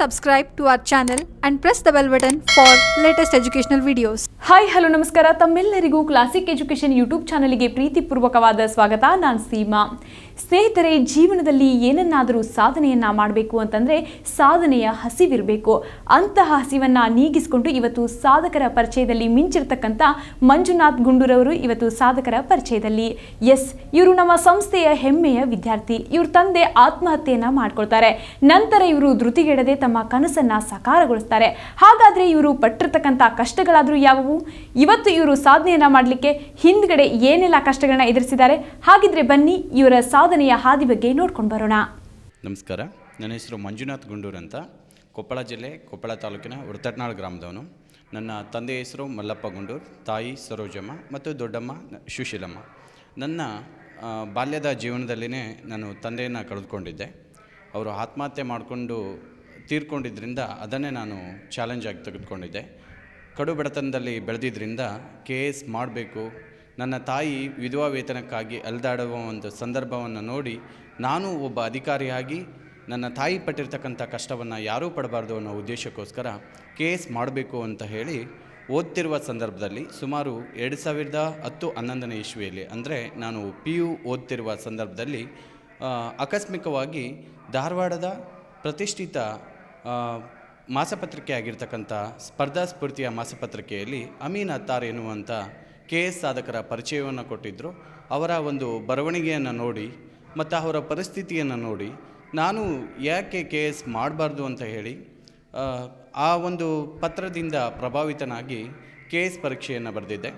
subscribe to our channel and press the bell button for latest educational videos. Hi hello ನಮಸ್ಕಾರ ತಮ್ಮೆಲ್ಲರಿಗೂ classic education YouTube ಚಾನಲ್ಗೆ ಪ್ರೀತಿಪೂರ್ವಕವಾದ ಸ್ವಾಗತ ನಾನು ಸೀಮಾ ಸ್ನೇಹಿತರೆ ಜೀವನದಲ್ಲಿ ಏನನ್ನಾದರೂ ಸಾಧನೆಯನ್ನ ಮಾಡಬೇಕು ಅಂತಂದ್ರೆ ಸಾಧನೆಯ ಹಸಿವಿರಬೇಕು ಅಂತಹ ಹಸಿವನ್ನ ನೀಗಿಸಿಕೊಂಡು ಇವತ್ತು ಸಾಧಕರ ಪರಿಚಯದಲ್ಲಿ ಮಿಂಚಿರ್ತಕ್ಕಂಥ ಮಂಜುನಾಥ್ ಗುಂಡೂರವರು ಇವತ್ತು ಸಾಧಕರ ಪರಿಚಯದಲ್ಲಿ ಎಸ್ ಇವರು ನಮ್ಮ ಸಂಸ್ಥೆಯ ಹೆಮ್ಮೆಯ ವಿದ್ಯಾರ್ಥಿ ಇವ್ರ ತಂದೆ ಆತ್ಮಹತ್ಯೆಯನ್ನ ಮಾಡ್ಕೊಳ್ತಾರೆ ನಂತರ ಇವರು ಧೃತಿಗೆಡದೆ ತಮ್ಮ ಕನಸನ್ನ ಸಾಕಾರಗೊಳಿಸ್ತಾರೆ ಹಾಗಾದ್ರೆ ಇವರು ಪಟ್ಟಿರ್ತಕ್ಕಂಥ ಕಷ್ಟಗಳಾದರೂ ಯಾವುವು ಇವತ್ತು ಇವರು ಸಾಧನೆಯನ್ನ ಮಾಡಲಿಕ್ಕೆ ಹಿಂದ್ಗಡೆ ಏನೆಲ್ಲ ಕಷ್ಟಗಳನ್ನ ಎದುರಿಸಿದ್ದಾರೆ ಹಾಗಿದ್ರೆ ಬನ್ನಿ ಇವರ ಸಾಧನೆಯ ಹಾದಿ ಬಗ್ಗೆ ನೋಡ್ಕೊಂಡು ಬರೋಣ ನಮಸ್ಕಾರ ನನ್ನ ಹೆಸರು ಮಂಜುನಾಥ್ ಗುಂಡೂರ್ ಅಂತ ಕೊಪ್ಪಳ ಜಿಲ್ಲೆ ಕೊಪ್ಪಳ ತಾಲೂಕಿನ ವೃತ್ತಟ್ನಾಳ್ ಗ್ರಾಮದವನು ನನ್ನ ತಂದೆ ಹೆಸರು ಮಲ್ಲಪ್ಪ ಗುಂಡೂರ್ ತಾಯಿ ಸರೋಜಮ್ಮ ಮತ್ತು ದೊಡ್ಡಮ್ಮ ನ- ಸುಶೀಲಮ್ಮ ನನ್ನ ಆ, ಬಾಲ್ಯದ ಜೀವನದಲ್ಲಿನೇ ನಾನು ತಂದೆಯನ್ನು ಕಳೆದುಕೊಂಡಿದ್ದೆ ಅವರು ಆತ್ಮಹತ್ಯೆ ಮಾಡಿಕೊಂಡು ತೀರ್ಕೊಂಡಿದ್ದರಿಂದ ಅದನ್ನೇ ನಾನು ಚಾಲೆಂಜ್ ಆಗಿ ತೆಗೆದುಕೊಂಡಿದ್ದೆ ಕಡು ಬಡತನದಲ್ಲಿ ಬೆಳೆದಿದ್ದರಿಂದ ಕೆ ಎಸ್ ಮಾಡಬೇಕು ನನ್ನ ತಾಯಿ ವಿಧವಾ ವೇತನಕ್ಕಾಗಿ ಅಲೆದಾಡುವ ಒಂದು ಸಂದರ್ಭವನ್ನು ನೋಡಿ ನಾನು ಒಬ್ಬ ಅಧಿಕಾರಿಯಾಗಿ ನನ್ನ ತಾಯಿ ಪಟ್ಟಿರ್ತಕ್ಕಂಥ ಕಷ್ಟವನ್ನು ಯಾರೂ ಪಡಬಾರ್ದು ಅನ್ನೋ ಉದ್ದೇಶಕ್ಕೋಸ್ಕರ ಕೆ ಎಸ್ ಮಾಡಬೇಕು ಅಂತ ಹೇಳಿ ಓದ್ತಿರುವ ಸಂದರ್ಭದಲ್ಲಿ ಸುಮಾರು ಎರಡು ಸಾವಿರದ ಹತ್ತು ಹನ್ನೊಂದನೇ ಇಸ್ವಿಯಲ್ಲಿ ಅಂದರೆ ನಾನು ಪಿ ಯು ಓದ್ತಿರುವ ಸಂದರ್ಭದಲ್ಲಿ ಆ, ಆಕಸ್ಮಿಕವಾಗಿ ಧಾರವಾಡದ ಪ್ರತಿಷ್ಠಿತ ಆ, ಮಾಸಪತ್ರಿಕೆ ಆಗಿರ್ತಕ್ಕಂಥ ಸ್ಪರ್ಧಾ ಸ್ಫೂರ್ತಿಯ ಮಾಸಪತ್ರಿಕೆಯಲ್ಲಿ ಅಮೀನ್ ಅತ್ತಾರ್ ಎನ್ನುವಂಥ ಕೆ ಎಸ್ ಸಾಧಕರ ಪರಿಚಯವನ್ನು ಕೊಟ್ಟಿದ್ದರು ಅವರ ಒಂದು ಬರವಣಿಗೆಯನ್ನು ನೋಡಿ ಮತ್ತು ಅವರ ಪರಿಸ್ಥಿತಿಯನ್ನು ನೋಡಿ ನಾನು ಯಾಕೆ ಕೆ ಎಸ್ ಮಾಡಬಾರ್ದು ಅಂತ ಹೇಳಿ ಆ, ಆ ಒಂದು ಪತ್ರದಿಂದ ಪ್ರಭಾವಿತನಾಗಿ ಕೆ ಎಸ್ ಪರೀಕ್ಷೆಯನ್ನು ಬರೆದಿದ್ದೆ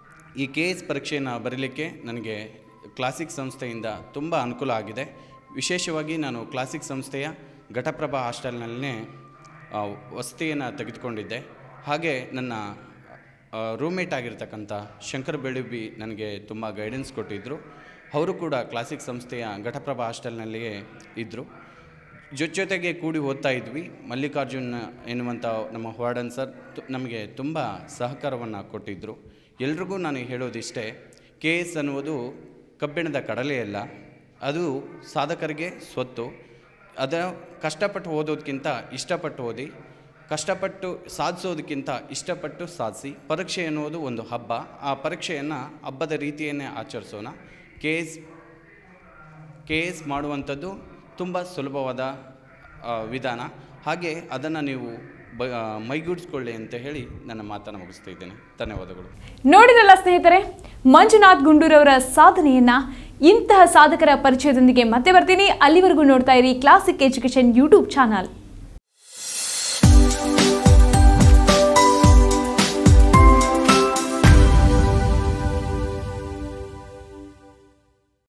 ಈ ಕೆ ಎಸ್ ಪರೀಕ್ಷೆಯನ್ನು ಬರೀಲಿಕ್ಕೆ ನನಗೆ ಕ್ಲಾಸಿಕ್ ಸಂಸ್ಥೆಯಿಂದ ತುಂಬ ಅನುಕೂಲ ಆಗಿದೆ ವಿಶೇಷವಾಗಿ ನಾನು ಕ್ಲಾಸಿಕ್ ಸಂಸ್ಥೆಯ ಘಟಪ್ರಭಾ ಹಾಸ್ಟೆಲ್ನಲ್ಲೇ ಆ, ವಸತಿಯನ್ನು ತೆಗೆದುಕೊಂಡಿದ್ದೆ ಹಾಗೆ ನನ್ನ ರೂಮೇಟ್ ಆಗಿರ್ತಕ್ಕಂಥ ಶಂಕರ್ ಬೆಳುಬಿ ನನಗೆ ತುಂಬ ಗೈಡೆನ್ಸ್ ಕೊಟ್ಟಿದ್ದರು ಅವರು ಕೂಡ ಕ್ಲಾಸಿಕ್ ಸಂಸ್ಥೆಯ ಘಟಪ್ರಭಾ ಹಾಸ್ಟೆಲ್ನಲ್ಲಿಯೇ ಇದ್ದರು ಜೊತೆ ಜೊತೆಗೆ ಕೂಡಿ ಓದ್ತಾ ಇದ್ವಿ ಮಲ್ಲಿಕಾರ್ಜುನ್ ಎನ್ನುವಂಥ ನಮ್ಮ ವಾರ್ಡನ್ ಸರ್ ತು- ನಮಗೆ ತುಂಬ ಸಹಕಾರವನ್ನು ಕೊಟ್ಟಿದ್ದರು ಎಲ್ರಿಗೂ ನಾನು ಹೇಳೋದಿಷ್ಟೇ ಕೆ ಎಸ್ ಅನ್ನುವುದು ಕಬ್ಬಿಣದ ಕಡಲೆಯಲ್ಲ ಅದು ಸಾಧಕರಿಗೆ ಸ್ವತ್ತು ಅದರ ಕಷ್ಟಪಟ್ಟು ಓದೋದಕ್ಕಿಂತ ಇಷ್ಟಪಟ್ಟು ಓದಿ ಕಷ್ಟಪಟ್ಟು ಸಾಧಿಸೋದಕ್ಕಿಂತ ಇಷ್ಟಪಟ್ಟು ಸಾಧಿಸಿ ಪರೀಕ್ಷೆ ಎನ್ನುವುದು ಒಂದು ಹಬ್ಬ ಆ ಪರೀಕ್ಷೆಯನ್ನು ಹಬ್ಬದ ರೀತಿಯನ್ನೇ ಆಚರಿಸೋಣ ಕೆ ಎಸ್ ಕೆ ಎಸ್ ಮಾಡುವಂಥದ್ದು ತುಂಬ ಸುಲಭವಾದ ಆ, ವಿಧಾನ ಹಾಗೆ ಅದನ್ನು ನೀವು ಬ ಆ, ಮೈಗೂಡಿಸ್ಕೊಳ್ಳಿ ಅಂತ ಹೇಳಿ ನನ್ನ ಮಾತನ್ನು ಮುಗಿಸ್ತಾ ಇದ್ದೇನೆ ಧನ್ಯವಾದಗಳು ನೋಡಿದ್ರಲ್ಲ ಸ್ನೇಹಿತರೆ ಮಂಜುನಾಥ್ ಗುಂಡೂರವರ ಸಾಧನೆಯನ್ನ ಇಂತಹ ಸಾಧಕರ ಪರಿಚಯದೊಂದಿಗೆ ಮತ್ತೆ ಬರ್ತೀನಿ ಅಲ್ಲಿವರೆಗೂ ನೋಡ್ತಾ ಇರಿ ಕ್ಲಾಸಿಕ್ ಎಜುಕೇಷನ್ ಯೂಟ್ಯೂಬ್ ಚಾನಲ್